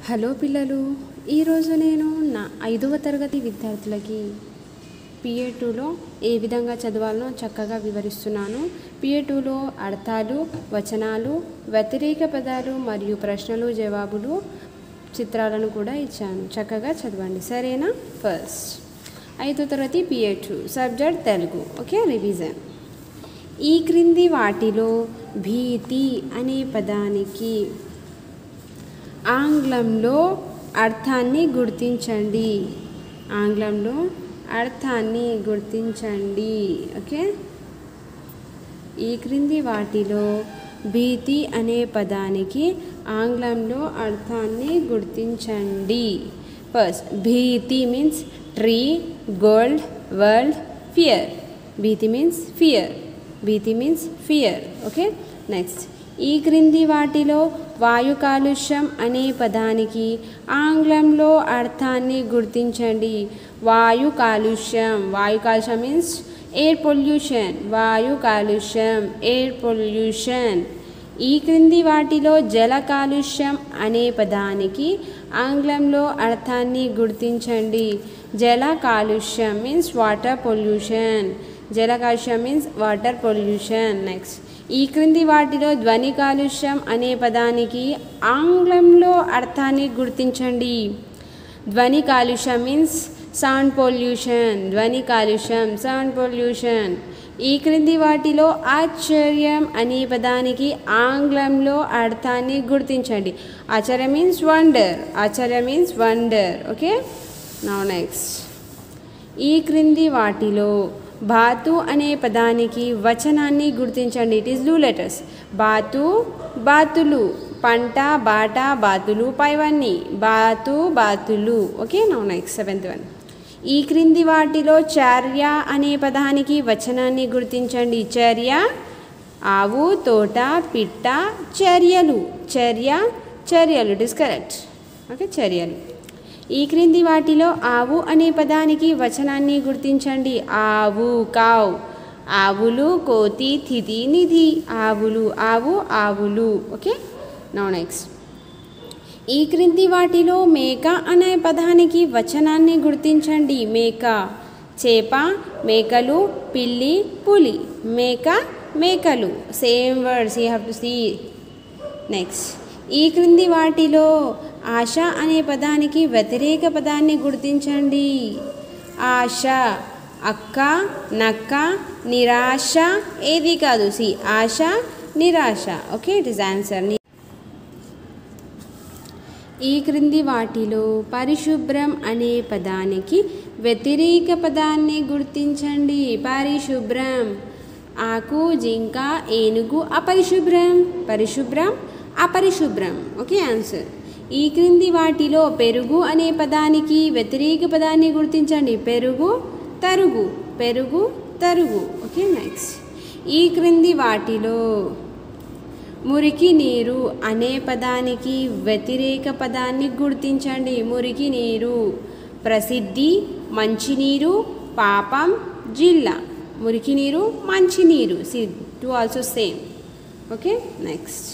hello పిల్లలు ఈరోజు నేను నా ఐదవ తరగతి విద్యార్థులకి పిఏ టూలో ఏ విధంగా చదవాలనో చక్కగా వివరిస్తున్నాను పిఏ టూలో అర్థాలు వచనాలు వ్యతిరేక పదాలు మరియు ప్రశ్నలు జవాబులు చిత్రాలను కూడా ఇచ్చాను చక్కగా చదవండి సరేనా ఫస్ట్ ఐదో తరగతి PA two subject Telugu okay revision ఈ క్రింది వాటిలో భీతి అనే పదానికి ఆంగ్లంలో అర్థాన్ని గుర్తించండి ఆంగ్లంలో అర్థాన్ని గుర్తించండి ఓకే ఈ క్రింది వాటిలో భీతి అనే పదానికి ఆంగ్లంలో అర్థాన్ని గుర్తించండి ఫస్ట్ భీతి means tree gold world fear భీతి మీన్స్ ఫియర్ భీతి మీన్స్ ఫియర్ ఓకే నెక్స్ట్ ఈ క్రింది వాటిలో వాయు కాలుష్యం అనే పదానికి ఆంగ్లంలో అర్థాన్ని గుర్తించండి వాయు కాలుష్యం వాయు కాలుష్యం మీన్స్ ఎయిర్ పొల్యూషన్ వాయు కాలుష్యం ఎయిర్ పొల్యూషన్ ఈ క్రింది వాటిలో జల కాలుష్యం అనే పదానికి ఆంగ్లంలో అర్థాన్ని గుర్తించండి జల కాలుష్యం మీన్స్ వాటర్ పొల్యూషన్ జల కాలుష్యం మీన్స్ వాటర్ పొల్యూషన్ నెక్స్ట్ ఈ క్రింది వాటిలో ధ్వని కాలుష్యం అనే పదానికి ఆంగ్లంలో అర్థాన్ని గుర్తించండి ధ్వని కాలుష్యం మీన్స్ సౌండ్ పొల్యూషన్ ధ్వని కాలుష్యం సౌండ్ పొల్యూషన్ ఈ క్రింది వాటిలో ఆశ్చర్యం అనే పదానికి ఆంగ్లంలో అర్థాన్ని గుర్తించండి ఆశ్చర్య మీన్స్ వండర్ ఆశ్చర్య means wonder okay now next ఈ క్రింది వాటిలో బాతు అనే పదానికి వచనాన్ని గుర్తించండి ఇట్ ఈస్ లూ లెటర్స్ బాతు బాతులు పంట బాట బాతులు పైవన్నీ బాతు బాతులు okay no next seventh one ఈ క్రింది వాటిలో చర్య అనే పదానికి వచనాన్ని గుర్తించండి చర్య ఆవు తోట పిట్ట చర్యలు చర్య చర్యలు ఇట్ ఇస్ కరెక్ట్ ఓకే చర్యలు ఈ క్రింది వాటిలో ఆవు అనే పదానికి వచనాన్ని గుర్తించండి ఆవు కావ్ ఆవులు కోతి తిథి నిధి ఆవులు ఆవు ఆవులు ఓకే నో నెక్స్ట్ ఈ క్రింది వాటిలో మేక అనే పదానికి వచనాన్ని గుర్తించండి మేక చేప మేకలు పిల్లి పులి మేక మేకలు same words you have to see next ఈ క్రింది వాటిలో ఆశ అనే పదానికి వ్యతిరేక పదాన్ని గుర్తించండి ఆశ అక్క నక్క నిరాశ ఏది కాదు సి ఆశ నిరాశ ఓకే ఇట్ ఇస్ ఆన్సర్ ఈ క్రింది వాటిలో పరిశుభ్రం అనే పదానికి వ్యతిరేక పదాన్ని గుర్తించండి పరిశుభ్రం ఆకు జింక ఏనుగు అపరిశుభ్రం పరిశుభ్రం అపరిశుభ్రం ఓకే ఆన్సర్ ఈ క్రింది వాటిలో పెరుగు అనే పదానికి వ్యతిరేక పదాన్ని గుర్తించండి పెరుగు తరుగు పెరుగు తరుగు ఓకే నెక్స్ట్ ఈ క్రింది వాటిలో మురికి నీరు అనే పదానికి వ్యతిరేక పదాన్ని గుర్తించండి మురికి నీరు ప్రసిద్ధి మంచినీరు పాపం జిల్లా మురికి నీరు మంచినీరు C two also same okay next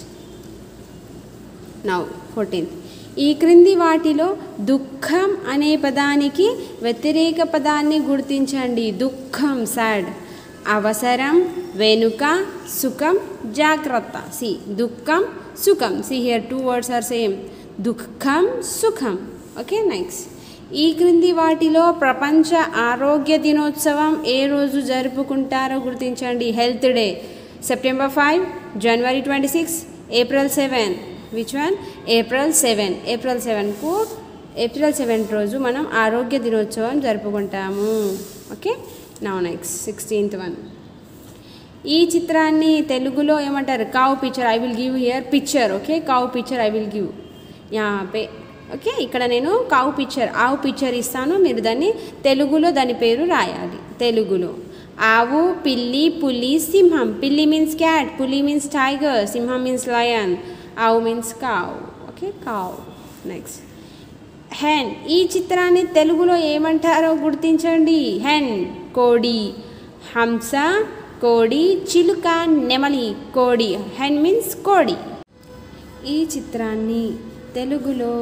now fourteenth ఈ క్రింది వాటిలో దుఃఖం అనే పదానికి వ్యతిరేక పదాన్ని గుర్తించండి దుఃఖం సాడ్ అవసరం వెనుక సుఖం జాగ్రత్త సి దుఃఖం సుఖం see here two words are same దుఃఖం సుఖం ఓకే నెక్స్ట్ ఈ క్రింది వాటిలో ప్రపంచ ఆరోగ్య దినోత్సవం ఏ రోజు జరుపుకుంటారో గుర్తించండి health day September five January twenty six April seven which one April seven April సెవెన్కు ఏప్రిల్ సెవెన్ రోజు మనం ఆరోగ్య దినోత్సవం జరుపుకుంటాము okay now next sixteenth one ఈ చిత్రాన్ని తెలుగులో ఏమంటారు cow picture I will give here picture okay cow picture I will give యా పే ఓకే ఇక్కడ నేను కావు పిక్చర్ ఆవు పిక్చర్ ఇస్తాను మీరు దాన్ని తెలుగులో దాని పేరు రాయాలి తెలుగులో ఆవు పిల్లి పులి సింహం పిల్లి మీన్స్ క్యాట్ పులి మీన్స్ టైగర్ సింహం మీన్స్ లయన్ ఆవు means cow okay cow next hen ఈ చిత్రాన్ని తెలుగులో ఏమంటారో గుర్తించండి హెన్ కోడి హంస కోడి చిలుక నెమలి కోడి హెన్ మీన్స్ కోడి ఈ చిత్రాన్ని తెలుగులో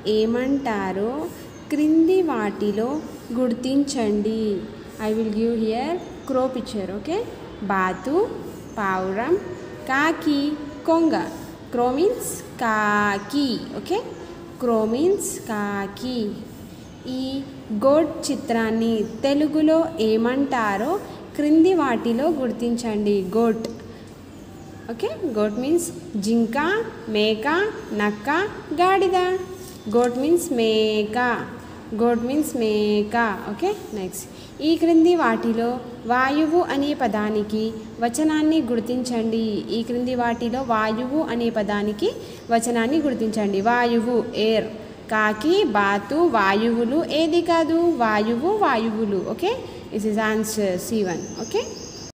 ఏమంటారో క్రింది వాటిలో గుర్తించండి I will give here crow picture okay బాతు పావురం కాకి కొంగ క్రో మీన్స్ కాకి ఓకే క్రో మీన్స్ కాకి ఈ గోడ్ చిత్రాన్ని తెలుగులో ఏమంటారో క్రింది వాటిలో గుర్తించండి గోట్ ఓకే గోట్ మీన్స్ జింక మేక నక్క గాడిద గోట్ మీన్స్ మేక గోట్ మీన్స్ మేక ఓకే నెక్స్ట్ ఈ క్రింది వాటిలో వాయువు అనే పదానికి వచనాన్ని గుర్తించండి ఈ క్రింది వాటిలో వాయువు అనే పదానికి వచనాన్ని గుర్తించండి వాయువు ఎయిర్ కాకి బాతు వాయువులు ఏది కాదు వాయువు వాయువులు okay is is answer C one okay